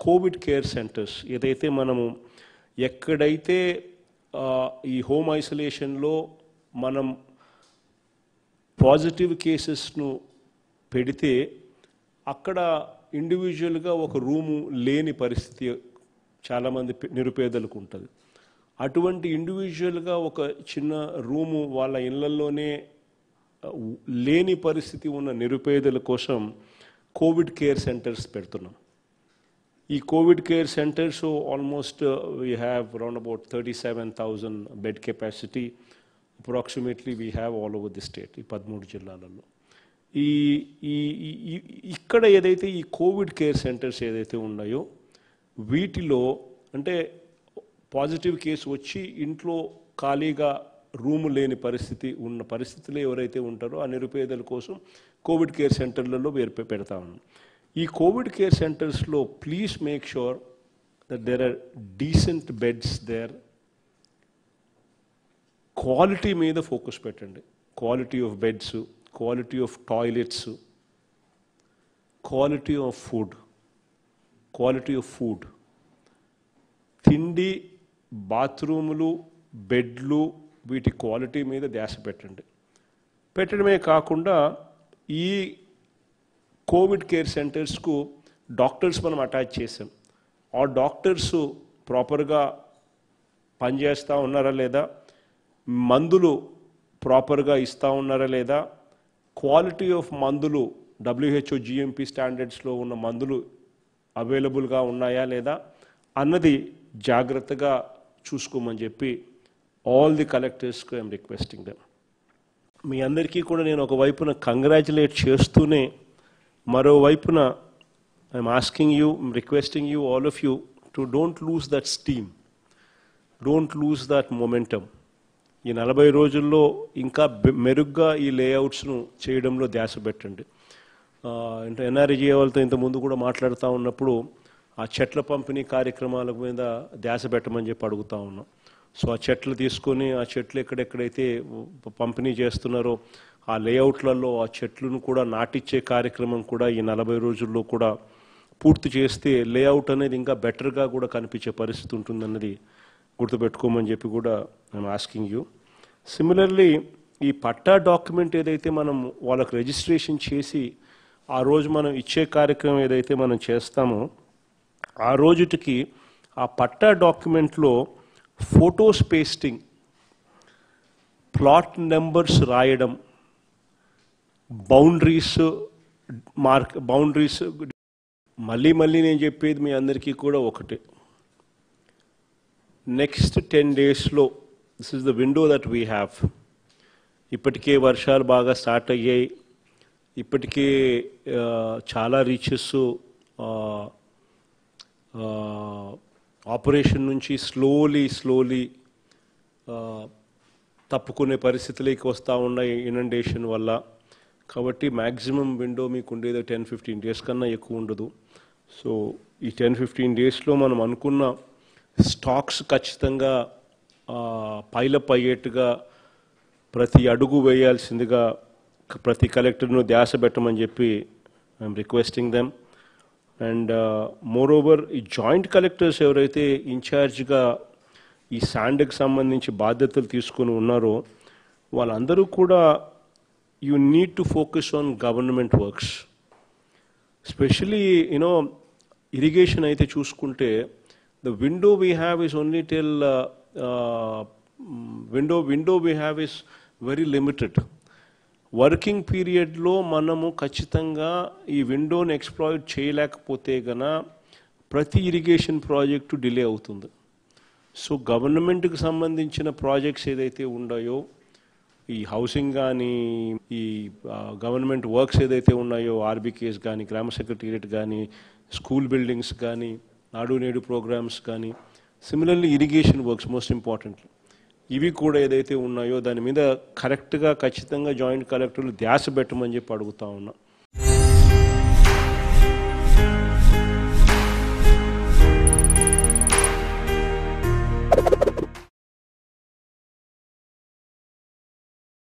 Covid care centres ఏదైతే మనము ఎక్కడైతే ఆ, ఈ హోమ్ ఐసోలేషన్లో మనం పాజిటివ్ కేసెస్ను పెడితే అక్కడ ఇండివిజువల్గా ఒక రూము లేని పరిస్థితి చాలామంది పే- నిరుపేదలకు ఉంటుంది అటువంటి ఇండివిజువల్గా ఒక చిన్న రూము వాళ్ళ ఇళ్లలోనే ఆ, ఉ- లేని పరిస్థితి ఉన్న నిరుపేదల కోసం కోవిడ్ కేర్ సెంటర్స్ పెడుతున్నాం ఈ covid care centres almost we have round about thirty seven thousand bed capacity approximately we have all over the state ఈ పదమూడు జిల్లాలలో ఈ ఈ ఈ- ఈ- ఇక్కడ ఏదైతే ఈ కోవిడ్ కేర్ సెంటర్స్ ఏదైతే ఉన్నాయో వీటిలో అంటే పాజిటివ్ కేసు వచ్చి ఇంట్లో ఖాళీగా రూమ్ లేని పరిస్థితి ఉన్న పరిస్థితుల్లో ఎవరైతే ఉంటారో ఆ నిరుపేదల కోసం కోవిడ్ కేర్ సెంటర్లలో వేరు పె- పెడతా ఉన్నాం ఈ కోవిడ్ కేర్ సెంటర్స్లో please make sure that there are decent beds their quality మీద ఫోకస్ పెట్టండి quality of beds quality of toilets quality of food quality of food తిండి బాత్రూములు బెడ్లు వీటి క్వాలిటీ మీద ధ్యాస పెట్టండి పెట్టడమే కాకుండా ఈ కోవిడ్ కేర్ సెంటర్స్కు డాక్టర్స్ మనం అటాచ్ చేసాం ఆ డాక్టర్స్ ప్రాపర్గా పనిచేస్తూ ఉన్నారా లేదా మందులు ప్రాపర్గా ఇస్తూ ఉన్నారా లేదా క్వాలిటీ ఆఫ్ మందులు డబ్ల్యూహెచ్ఓ జిఎంపీ స్టాండర్డ్స్లో ఉన్న మందులు అవైలబుల్గా ఉన్నాయా లేదా అన్నది జాగ్రత్తగా చూసుకోమని చెప్పి ఆల్ ది కలెక్టర్స్కి ఐఎమ్ రిక్వెస్టింగ్ దెమ్ మీ అందరికీ కూడా నేను ఒక వైపున కంగ్రాచులేట్ చేస్తూనే మరోవైపున I'm asking you requesting you all of you to don't lose that steam don't lose that momentum ఈ నలభై రోజుల్లో ఇంకా బె- మెరుగ్గా ఈ లేఅవుట్స్ను చేయడంలో ధ్యాస పెట్టండి ఆ, అంటే ఎన్ఆర్జీ వాళ్ళతో ఇంత ముందు కూడా మాట్లాడుతూ ఉన్నప్పుడు ఆ చెట్ల పంపిణీ కార్యక్రమాల మీద ధ్యాస పెట్టమని చెప్పి అడుగుతా ఉన్నాం సో ఆ చెట్లు తీసుకొని ఆ చెట్లు ఎక్కడెక్కడైతే ప- పంపిణీ చేస్తున్నారో ఆ లేఅవుట్లలో ఆ చెట్లను కూడా నాటిచ్చే కార్యక్రమం కూడా ఈ నలభై రోజుల్లో కూడా పూర్తి చేస్తే లేఅవుట్ అనేది ఇంకా బెటర్గా కూడా కనిపించే పరిస్థితి ఉంటుందన్నది గుర్తుపెట్టుకోమని చెప్పి కూడా ఐఎమ్ ఆస్కింగ్ యూ సిమిలర్లీ ఈ పట్టా డాక్యుమెంట్ ఏదైతే మనం వాళ్ళకి రిజిస్ట్రేషన్ చేసి ఆ రోజు మనం ఇచ్చే కార్యక్రమం ఏదైతే మనం చేస్తామో ఆ రోజుటికి ఆ పట్టా డాక్యుమెంట్లో ఫోటోస్ పేస్టింగ్ ప్లాట్ నెంబర్స్ రాయడం బౌండరీస్ మార్క్ బౌండరీస్ మళ్ళీ మళ్ళీ నేను చెప్పేది మీ అందరికీ కూడా ఒకటే నెక్స్ట్ టెన్ డేస్లో this is the window that we have ఇప్పటికే వర్షాలు బాగా స్టార్ట్ అయ్యాయి ఇప్పటికే ఆ, చాలా రీచెస్ ఆపరేషన్ నుంచి స్లోలీ స్లోలీ తప్పుకునే పరిస్థితులకి వస్తూ ఉన్నాయి ఇనండేషన్ వల్ల కాబట్టి మ్యాక్సిమం విండో మీకు ఉండేది టెన్ ఫిఫ్టీన్ డేస్ కన్నా ఎక్కువ ఉండదు సో ఈ టెన్ ఫిఫ్టీన్ డేస్లో మనం అనుకున్న స్టాక్స్ ఖచ్చితంగా పైలప్ అయ్యేట్టుగా ప్రతి అడుగు వేయాల్సిందిగా క- ప్రతి కలెక్టర్ను ధ్యాస పెట్టమని చెప్పి I'm requesting them and moreover ఈ జాయింట్ కలెక్టర్స్ ఎవరైతే ఇన్ఛార్జ్గా ఈ శాండ్కి సంబంధించి బాధ్యతలు తీసుకొని ఉన్నారో వాళ్ళందరూ కూడా you need to focus on government works specially you know irrigation అయితే చూసుకుంటే the window we have is only till window window we have is very limited working పీరియడ్లో మనము ఖచ్చితంగా ఈ విండోని ఎక్స్ప్లాయిట్ చేయలేకపోతే గన ప్రతి ఇరిగేషన్ ప్రాజెక్టు డిలే అవుతుంది సో గవర్నమెంట్కి సంబంధించిన ప్రాజెక్ట్స్ ఏదైతే ఉన్నాయో ఈ హౌసింగ్ కానీ ఈ గవర్నమెంట్ వర్క్స్ ఏదైతే ఉన్నాయో ఆర్బీకేస్ కానీ గ్రామ సెక్రటేరియట్ కానీ స్కూల్ బిల్డింగ్స్ కానీ నాడు నేడు ప్రోగ్రామ్స్ కానీ similarly irrigation works most importantly ఇవి కూడా ఏదైతే ఉన్నాయో దాని మీద కరెక్ట్గా ఖచ్చితంగా జాయింట్ కలెక్టర్లు ధ్యాస పెట్టమని చెప్పి అడుగుతా ఉన్నా